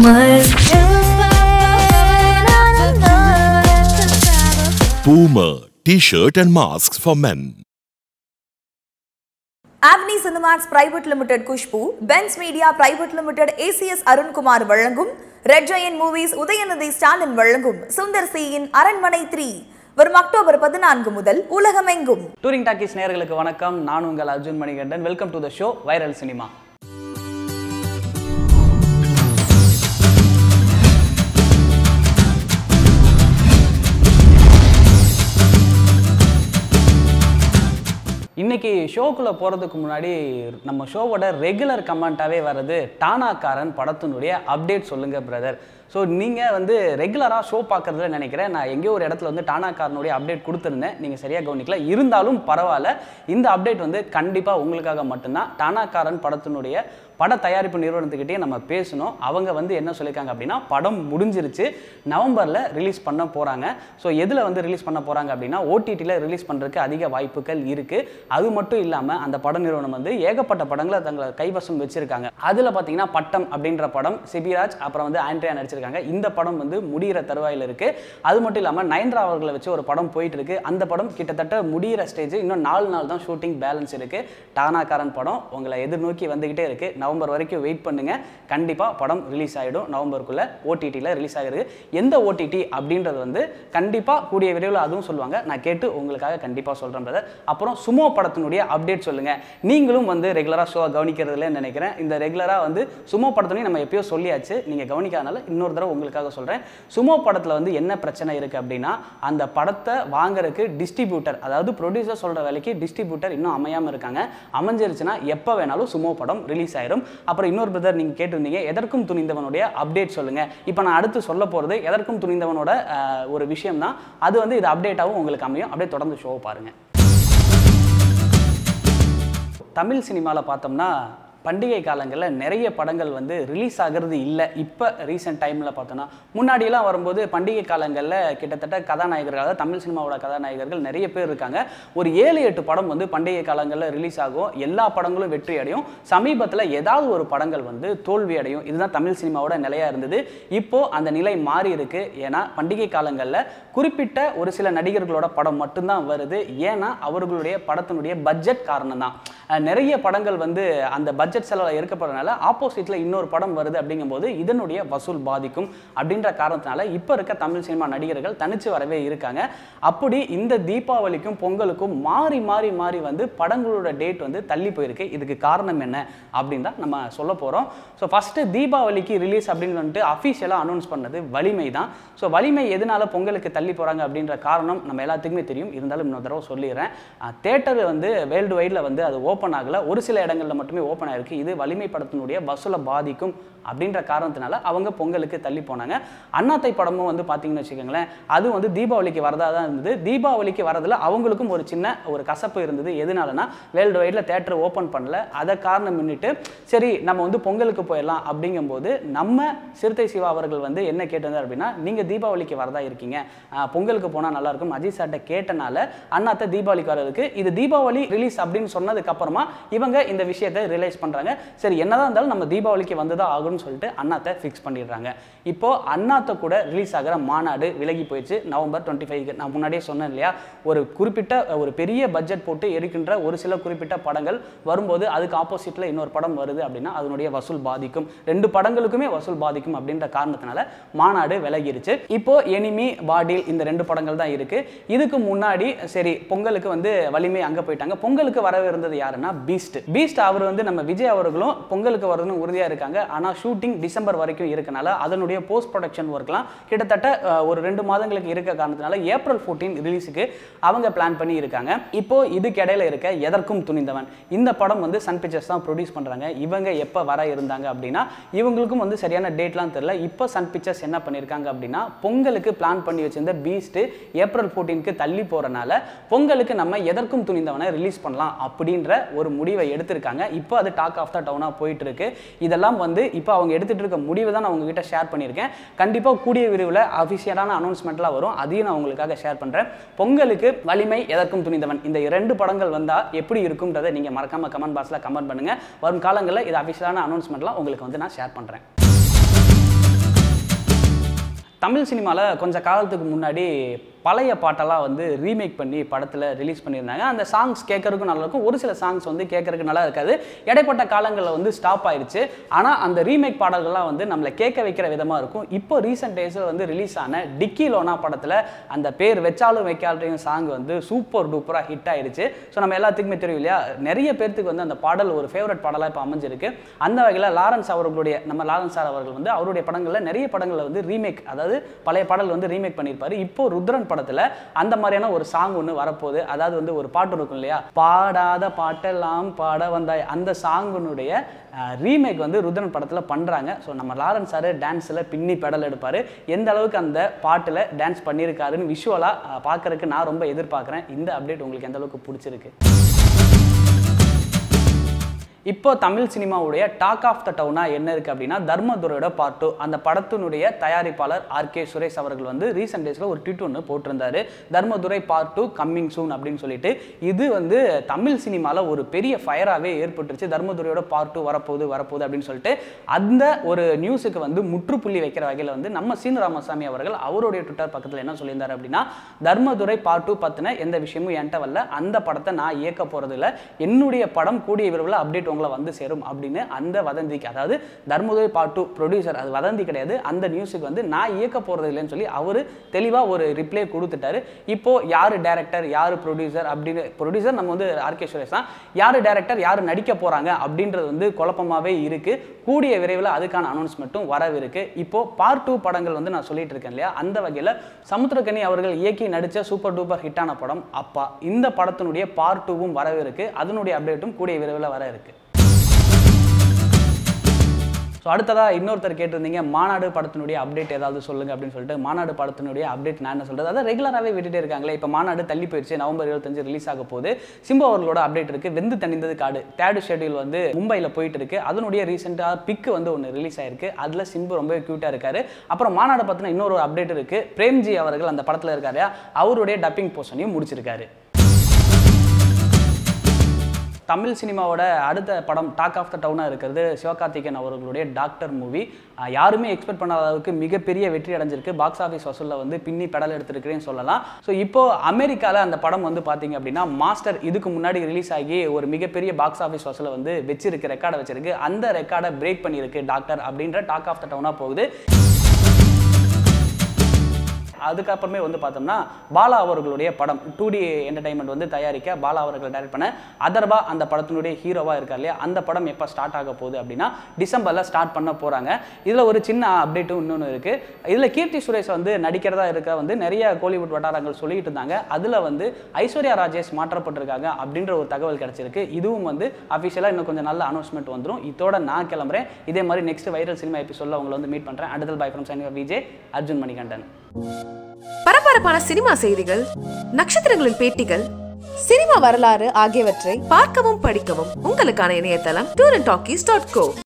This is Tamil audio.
Boomer. Boomer T-shirt and masks for men. Avni Cinemax Private Limited Khushbu Benz Media Private Limited ACS Arunkumar வழங்கும் Red Giant Movies Udhayanidhi Stalin வழங்கும் சுந்தர் சியின் அரண்மனை த்ரீ வரும் அக்டோபர் பதினான்கு முதல் உலகமெங்கும் டூரிங் டாக்கீஸ் நேயர்களுக்கு வணக்கம் நான் உங்கள் Arjun Manikandan welcome to the show viral cinema இன்னைக்கு ஷோக்குள்ளே போகிறதுக்கு முன்னாடி நம்ம ஷோவோட ரெகுலர் கமெண்ட்டாகவே வர்றது டானாக்காரன் படத்தினுடைய அப்டேட் சொல்லுங்க பிரதர் ஸோ நீங்கள் வந்து ரெகுலராக ஷோ பார்க்குறதுல நினைக்கிறேன் நான் எங்கேயோ ஒரு இடத்துல வந்து டானாக்காரனுடைய அப்டேட் கொடுத்துருந்தேன் நீங்கள் சரியாக கவனிக்கல இருந்தாலும் பரவாயில்ல இந்த அப்டேட் வந்து கண்டிப்பாக உங்களுக்காக மட்டும்தான் டானாக்காரன் படத்தினுடைய பட தயாரிப்பு நிறுவனத்துக்கிட்டே நம்ம பேசணும் அவங்க வந்து என்ன சொல்லியிருக்காங்க அப்படின்னா படம் முடிஞ்சிருச்சு நவம்பரில் ரிலீஸ் பண்ண போகிறாங்க ஸோ எதில் வந்து ரிலீஸ் பண்ண போகிறாங்க அப்படின்னா ஓடிடியில் ரிலீஸ் பண்ணுறதுக்கு அதிக வாய்ப்புகள் இருக்குது அது மட்டும் இல்லாமல் அந்த பட நிறுவனம் வந்து ஏகப்பட்ட படங்களை தங்களை கைவசம் வச்சுருக்காங்க அதில் பார்த்தீங்கன்னா பட்டம் அப்படின்ற படம் சிபிராஜ் அப்புறம் வந்து ஆண்ட்ரியா நடிச்சிருக்காங்க இந்த படம் வந்து முடிகிற தருவாயில் இருக்குது அது மட்டும் இல்லாமல் நயன்ரா அவர்களை வச்சு ஒரு படம் போயிட்டு இருக்கு அந்த படம் கிட்டத்தட்ட முடிகிற ஸ்டேஜ் இன்னும் நாலு நாள் தான் ஷூட்டிங் பேலன்ஸ் இருக்குது டானாக்காரன் படம் உங்களை எதிர்நோக்கி வந்துக்கிட்டே இருக்குது நவம்பர் வரைக்கும் வெயிட் பண்ணுங்க கண்டிப்பாக படம் ரிலீஸ் ஆகிடும் நவம்பருக்குள்ளே ஓடிடியில் ரிலீஸ் ஆகிருக்கு எந்த ஓடிடி அப்படின்றது வந்து கண்டிப்பாக கூடிய விரைவில் அதுவும் சொல்லுவாங்க நான் கேட்டு உங்களுக்காக கண்டிப்பாக சொல்கிறேன் பிரதர் அப்புறம் சுமோ படத்தினுடைய அப்டேட் சொல்லுங்கள் நீங்களும் வந்து ரெகுலராக ஷோ கவனிக்கிறதுல நினைக்கிறேன் இந்த ரெகுலராக வந்து சுமோ படத்தினையும் நம்ம எப்பயோ சொல்லியாச்சு நீங்கள் கவனிக்காதனால இன்னொரு தடவை உங்களுக்காக சொல்கிறேன் சுமோ படத்தில் வந்து என்ன பிரச்சனை இருக்குது அப்படின்னா அந்த படத்தை வாங்குறதுக்கு டிஸ்ட்ரிபியூட்டர் அதாவது ப்ரொடியூசர் சொல்கிற வேலைக்கு டிஸ்ட்ரிபியூட்டர் இன்னும் அமையாமல் இருக்காங்க அமைஞ்சிருச்சுன்னா எப்போ வேணாலும் சுமோ படம் ரிலீஸ் ஆயிரும் அப்புறம் இன்னொரு பிரதர் நீங்கள் கேட்டிருந்தீங்க எதற்கும் துணிந்தவனுடைய அப்டேட் சொல்லுங்கள் இப்போ நான் அடுத்து சொல்ல போகிறது எதற்கும் துணிந்தவனோட அஹ், ஒரு விஷயம் தான் அது வந்து இது அப்டேட்டாகவும் உங்களுக்கு அமையும் அப்படியே தொடர்ந்து ஷோவை பாருங்கள் தமிழ் சினிமாவில் பார்த்தோம்னா பண்டிகை காலங்களில் நிறைய படங்கள் வந்து ரிலீஸ் ஆகிறது இல்லை இப்போ ரீசெண்ட் டைமில் பார்த்தோன்னா முன்னாடியெல்லாம் வரும்போது பண்டிகை காலங்களில் கிட்டத்தட்ட கதாநாயகர்கள் அதாவது தமிழ் சினிமாவோட கதாநாயகர்கள் நிறைய பேர் இருக்காங்க ஒரு ஏழு எட்டு படம் வந்து பண்டிகை காலங்களில் ரிலீஸ் ஆகும் எல்லா படங்களும் வெற்றி அடையும் சமீபத்தில் ஏதாவது ஒரு படங்கள் வந்து தோல்வி அடையும் இதுதான் தமிழ் சினிமாவோட நிலையாக இருந்தது இப்போது அந்த நிலை மாறி இருக்கு ஏன்னா பண்டிகை காலங்களில் குறிப்பிட்ட ஒரு சில நடிகர்களோட படம் மட்டும்தான் வருது ஏன்னா அவர்களுடைய படத்தினுடைய பட்ஜெட் காரணம் தான் நிறைய படங்கள் வந்து அந்த பட்ஜெட் செலவில் இருக்கப்படுறதுனால ஆப்போசிட்டில் இன்னொரு படம் வருது அப்படிங்கும்போது இதனுடைய வசூல் பாதிக்கும் அப்படின்ற காரணத்தினால இப்போ இருக்க தமிழ் சினிமா நடிகர்கள் தனிச்சு வரவே இருக்காங்க அப்படி இந்த தீபாவளிக்கும் பொங்கலுக்கும் மாறி மாறி மாறி வந்து படங்களோட டேட் வந்து தள்ளி போயிருக்கு இதுக்கு காரணம் என்ன அப்படின்னு தான் நம்ம சொல்ல போகிறோம் ஸோ ஃபஸ்ட்டு தீபாவளிக்கு ரிலீஸ் அப்படின்னு வந்துட்டு அஃபீஷியலாக அனௌன்ஸ் பண்ணது வலிமை தான் ஸோ வலிமை எதனால பொங்கலுக்கு தள்ளி போகிறாங்க அப்படின்ற காரணம் நம்ம எல்லாத்துக்குமே தெரியும் இருந்தாலும் இன்னொரு தடவை சொல்லிடுறேன் தேட்டர் வந்து வேர்ல்டு வைடில் வந்து அது ஓப்பன் ஆகலை ஒரு சில இடங்களில் மட்டுமே ஓப்பன் ஆயிருக்கு இது வலிமை படத்தினுடைய வசூலை பாதிக்கும் அப்படின்ற காரணத்தினால அவங்க பொங்கலுக்கு தள்ளி போனாங்க அண்ணாத்தை படமும் வந்து பார்த்தீங்கன்னு வச்சுக்கோங்களேன் அது வந்து தீபாவளிக்கு வரதா தான் இருந்தது தீபாவளிக்கு வரதில் அவங்களுக்கும் ஒரு சின்ன ஒரு கசப்பு இருந்தது எதனாலனா வேர்ல்டு வைடில் தேட்டர் ஓப்பன் பண்ணல அதை காரணம் முன்னிட்டு சரி நம்ம வந்து பொங்கலுக்கு போயிடலாம் அப்படிங்கும்போது நம்ம சிறுத்தை சிவா அவர்கள் வந்து என்ன கேட்டிருந்தார் அப்படின்னா நீங்கள் தீபாவளிக்கு வரதா இருக்கீங்க ஆஹ் பொங்கலுக்கு போனால் நல்லாயிருக்கும் அஜித் சார்ட்ட கேட்டனால அண்ணாத்த தீபாவளிக்கு வரதுக்கு இது தீபாவளி ரிலீஸ் அப்படின்னு சொன்னதுக்கு அப்புறமா இவங்க இந்த விஷயத்தை ரியலைஸ் பண்ணுறாங்க சரி என்னதான் இருந்தாலும் நம்ம தீபாவளிக்கு வந்து தான் ஆகும்னு சொல்லிட்டு அண்ணாத்தை ஃபிக்ஸ் பண்ணிடுறாங்க இப்போ அண்ணாத்த கூட ரிலீஸ் ஆகிற மாநாடு விலகி போயிடுச்சு நவம்பர் டுவெண்ட்டி ஃபைவ் நான் முன்னாடியே சொன்னேன் இல்லையா ஒரு குறிப்பிட்ட ஒரு பெரிய பட்ஜெட் போட்டு எடுக்கின்ற ஒரு சில குறிப்பிட்ட படங்கள் வரும்போது அதுக்கு ஆப்போசிட்டில் இன்னொரு படம் வருது அப்படின்னா அதனுடைய வசூல் பாதிக்கும் ரெண்டு படங்களுக்குமே வசூல் பாதிக்கும் அப்படின்ற காரணத்தினால மாநாடு விலகிருச்சு இப்போ எனிமி பாடில் இந்த ரெண்டு படங்கள் தான் இருக்கு இதுக்கு முன்னாடி சரி பொங்கலுக்கு வந்து வலிமை அங்கே போயிட்டாங்க பொங்கலுக்கு வரவே இருந்தது யாருன்னா பீஸ்ட் பீஸ்ட் அவர் வந்து நம்ம விஜய் அவர்களும் பொங்கலுக்கு வரதுன்னு உறுதியாக இருக்காங்க ஆனால் ஷூட்டிங் டிசம்பர் வரைக்கும் இருக்கனால அதனுடைய போஸ்ட் ப்ரொடக்ஷன் ஒர்க்லாம் கிட்டத்தட்ட அஹ், ஒரு ரெண்டு மாதங்களுக்கு இருக்க காரணத்தினால ஏப்ரல் ஃபோர்டீன் ரிலீஸுக்கு அவங்க பிளான் பண்ணி இருக்காங்க இப்போ இதுக்கு இடையில இருக்க எதற்கும் துணிந்தவன் இந்த படம் வந்து சன் பிக்சர்ஸ் தான் ப்ரொடியூஸ் பண்ணுறாங்க இவங்க எப்போ வர இருந்தாங்க அப்படின்னா இவங்களுக்கும் வந்து சரியான டேட்லாம் தெரியல இப்போ சன் பிக்சர்ஸ் என்ன பண்ணியிருக்காங்க அப்படின்னா பொங்கலுக்கு பிளான் பண்ணி வச்சிருந்த பீஸ்ட் ஏப்ரல் ஃபோர்டீனுக்கு தள்ளி போகிறனால பொங்கலுக்கு நம்ம எதற்கும் துணிந்தவனை ரிலீஸ் பண்ணலாம் அப்படின்ற ஒரு முடிவை எடுத்திருக்காங்க இப்போ அது டாக் ஆஃப் த டவுனாக போயிட்டு இருக்கு இதெல்லாம் வந்து இப்போ அவங்க எடுத்துட்டு இருக்க முடிவை தான் நான் உங்ககிட்ட ஷேர் பண்ணியிருக்கேன் கண்டிப்பாக கூடிய விரைவில் அஃபிஷியலான அனௌன்ஸ்மெண்ட்லாம் வரும் அதையும் நான் உங்களுக்காக ஷேர் பண்ணுறேன் பொங்கலுக்கு வலிமை எதற்கும் துணிந்தவன் இந்த இரண்டு படங்கள் வந்தால் எப்படி இருக்கும்ன்றதை நீங்கள் மறக்காம கமெண்ட் பாக்ஸில் கமெண்ட் பண்ணுங்கள் வரும் காலங்களில் இது அஃபிஷியலான அனௌன்ஸ்மெண்ட்லாம் உங்களுக்கு வந்து நான் ஷேர் பண்ணுறேன் தமிழ் சினிமாவில் கொஞ்ச காலத்துக்கு முன்னாடி பழைய பாட்டெல்லாம் வந்து ரீமேக் பண்ணி படத்தில் ரிலீஸ் பண்ணியிருந்தாங்க அந்த சாங்ஸ் கேட்கறதுக்கும் நல்லா இருக்கும் ஒரு சில சாங்ஸ் வந்து கேட்கறதுக்கு நல்லா இருக்காது இடைப்பட்ட காலங்களில் வந்து ஸ்டாப் ஆயிடுச்சு ஆனால் அந்த ரீமேக் பாடல்கள்லாம் வந்து நம்மளை கேட்க வைக்கிற விதமாக இருக்கும் இப்போ ரீசெண்ட் டேஸில் வந்து ரிலீஸ் ஆன டிக்கி லோனா படத்தில் அந்த பேர் வச்சாலும் வைக்காலையும் சாங் வந்து சூப்பர் டூப்பராக ஹிட் ஆயிடுச்சு ஸோ நம்ம எல்லாத்துக்குமே தெரியும் இல்லையா நிறைய பேர்த்துக்கு வந்து அந்த பாடல் ஒரு ஃபேவரட் பாடலாக இப்போ அமைஞ்சிருக்கு அந்த வகையில் லாரன்ஸ் அவர்களுடைய நம்ம லாரன்ஸ் சார் அவர்கள் வந்து அவருடைய படங்களில் நிறைய படங்களில் வந்து ரீமேக் அதாவது பழைய பாடல் வந்து ரீமேக் பண்ணியிருப்பாரு இப்போ ருத்ரன் படத்தில் அந்த மாதிரியான ஒரு சாங் ஒன்று வரப்போகுது அதாவது வந்து ஒரு பாட்டு இருக்கும் இல்லையா பாடாத பாட்டெல்லாம் பாட வந்தாய் அந்த சாங்குனுடைய ரீமேக் வந்து ருத்ரன் படத்தில் பண்ணுறாங்க ஸோ நம்ம லாரன்ஸ் சார் டான்ஸில் பின்னி பெடல் எடுப்பார் எந்த அளவுக்கு அந்த பாட்டில் டான்ஸ் பண்ணியிருக்காருன்னு விஷுவலாக பார்க்கறதுக்கு நான் ரொம்ப எதிர்பார்க்குறேன் இந்த அப்டேட் உங்களுக்கு எந்த அளவுக்கு பிடிச்சிருக்கு இப்போ தமிழ் சினிமாவுடைய டாக் ஆஃப் த டவுனா என்ன இருக்கு அப்படின்னா தர்மதுரையோட பார்ட் டூ அந்த படத்தினுடைய தயாரிப்பாளர் ஆர் கே சுரேஷ் அவர்கள் வந்து ரீசெண்ட் டேஸில் ஒரு ட்வீட் ஒன்று போட்டிருந்தாரு Dharmadurai part two coming soon அப்படின்னு சொல்லிட்டு இது வந்து தமிழ் சினிமாவில் ஒரு பெரிய ஃபயராகவே ஏற்பட்டுருச்சு தர்மதுரையோட பார்ட் டூ வரப்போகுது வரப்போகுது அப்படின்னு சொல்லிட்டு அந்த ஒரு நியூஸுக்கு வந்து முற்றுப்புள்ளி வைக்கிற வகையில் வந்து நம்ம சீனு ராமசாமி அவர்கள் அவருடைய ட்விட்டர் பக்கத்தில் என்ன சொல்லியிருந்தார் அப்படின்னா தர்மதுரை பார்ட் டூ பற்றின எந்த விஷயமும் என்கிட்ட வரல அந்த படத்தை நான் இயக்க போகிறது இல்லை என்னுடைய படம் கூடிய விரைவில் அப்டேட் உங்களை வந்து சேரும் அப்படின்னு அந்த வதந்திக்கு அதாவது தர்மதுரை பார்ட் டூ ப்ரொடியூசர் அது வதந்தி கிடையாது அந்த நியூஸுக்கு வந்து நான் இயக்க போகிறது இல்லைன்னு சொல்லி அவர் தெளிவாக ஒரு ரிப்ளை கொடுத்துட்டாரு இப்போ யார் டேரக்டர் யார் ப்ரொடியூசர் அப்படின்னு ப்ரொடியூசர் நம்ம வந்து ஆர்கே சுரேஷ் தான் யார் டேரக்டர் யார் நடிக்க போகிறாங்க அப்படின்றது வந்து குழப்பமாகவே இருக்குது கூடிய விரைவில் அதுக்கான அனௌன்ஸ்மெண்ட்டும் வரவிருக்கு இப்போ பார்ட் டூ படங்கள் வந்து நான் சொல்லிட்டு இருக்கேன் இல்லையா அந்த வகையில் சமுத்திரக்கனி அவர்கள் இயக்கி நடித்த சூப்பர் டூப்பர் ஹிட்டான படம் அப்பா இந்த படத்தினுடைய பார்ட் டூவும் வரவிருக்கு அதனுடைய அப்டேட்டும் கூடிய விரைவில் வர இருக்கு ஸோ அடுத்ததாக இன்னொருத்தர் கேட்டிருந்தீங்க மாநாடு படத்தினுடைய அப்டேட் ஏதாவது சொல்லுங்க அப்படின்னு சொல்லிட்டு மாநாடு படத்தினுடைய அப்டேட் நான் என்ன சொல்றது அதான் ரெகுலராகவே விட்டுட்டே இருக்காங்களே இப்போ மாநாடு தள்ளி போயிடுச்சு நவம்பர் இருபத்தஞ்சு ரிலீஸ் ஆக போகுது சிம்பு அவர்களோட அப்டேட் இருக்கு வெந்து தணிந்தது காடு தேர்டு ஷெட்யூல் வந்து மும்பையில் போயிட்டு இருக்கு அதனுடைய ரீசெண்டாக பிக் வந்து ஒன்று ரிலீஸ் ஆயிருக்கு அதில் சிம்பு ரொம்ப க்யூட்டாக இருக்காரு அப்புறம் மாநாடு பற்றின இன்னொரு அப்டேட் இருக்கு பிரேம்ஜி அவர்கள் அந்த படத்தில் இருக்காரு அவருடைய டப்பிங் போர்ஷனையும் முடிச்சிருக்காரு தமிழ் சினிமாவோட அடுத்த படம் டாக் ஆஃப் த டவுனாக இருக்கிறது சிவகார்த்திகேயன் அவர்களுடைய டாக்டர் மூவி யாருமே எக்ஸ்பெக்ட் பண்ணாத அளவுக்கு மிகப்பெரிய வெற்றி அடைஞ்சிருக்கு பாக்ஸ் ஆஃபீஸ் வசூலில் வந்து பின்னி பெடல் எடுத்திருக்கிறேன்னு சொல்லலாம் ஸோ இப்போ அமெரிக்காவில் அந்த படம் வந்து பார்த்தீங்க அப்படின்னா மாஸ்டர் இதுக்கு முன்னாடி ரிலீஸ் ஆகி ஒரு மிகப்பெரிய பாக்ஸ் ஆஃபீஸ் வசூலை வந்து வச்சிருக்கு ரெக்கார்டை வச்சிருக்கு அந்த ரெக்கார்டை பிரேக் பண்ணியிருக்கு டாக்டர் அப்படின்ற டாக் ஆஃப் த டவுனாக போகுது அதுக்கப்புறமே வந்து பார்த்தோம்னா பாலா அவர்களுடைய படம் டூ டி என்டர்டைன்மெண்ட் வந்து தயாரிக்க பாலா அவர்கள் டைரக்ட் பண்ண அதர்பா அந்த படத்தினுடைய ஹீரோவாக இருக்கார் இல்லையா அந்த படம் எப்போ ஸ்டார்ட் ஆக போகுது அப்படின்னா டிசம்பரில் ஸ்டார்ட் பண்ண போகிறாங்க இதில் ஒரு சின்ன அப்டேட்டும் இன்னொன்று இருக்குது இதில் கீர்த்தி சுரேஷ் வந்து நடிக்கிறதா இருக்க வந்து நிறைய கோலிவுட் வட்டாரங்கள் சொல்லிட்டு இருந்தாங்க அதில் வந்து ஐஸ்வர்யா ராஜேஷ் மாற்றப்பட்டிருக்காங்க அப்படின்ற ஒரு தகவல் கிடைச்சிருக்கு இதுவும் வந்து அஃபிஷியலாக இன்னும் கொஞ்சம் நல்ல அனௌன்ஸ்மெண்ட் வந்துடும் இதோட நான் கிளம்புறேன் இதே மாதிரி நெக்ஸ்ட் வைரல் சினிமா எபிசோடில் உங்களை வந்து மீட் பண்ணுறேன் அடுத்தல் பை ஃப்ரம் சனிவா விஜய் அர்ஜுன் மணிகண்டன் பரபரப்பான சினிமா செய்திகள் நட்சத்திரங்களின் பேட்டிகள் சினிமா வரலாறு ஆகியவற்றை பார்க்கவும் படிக்கவும் உங்களுக்கான இணையதளம் tour and talkies dot go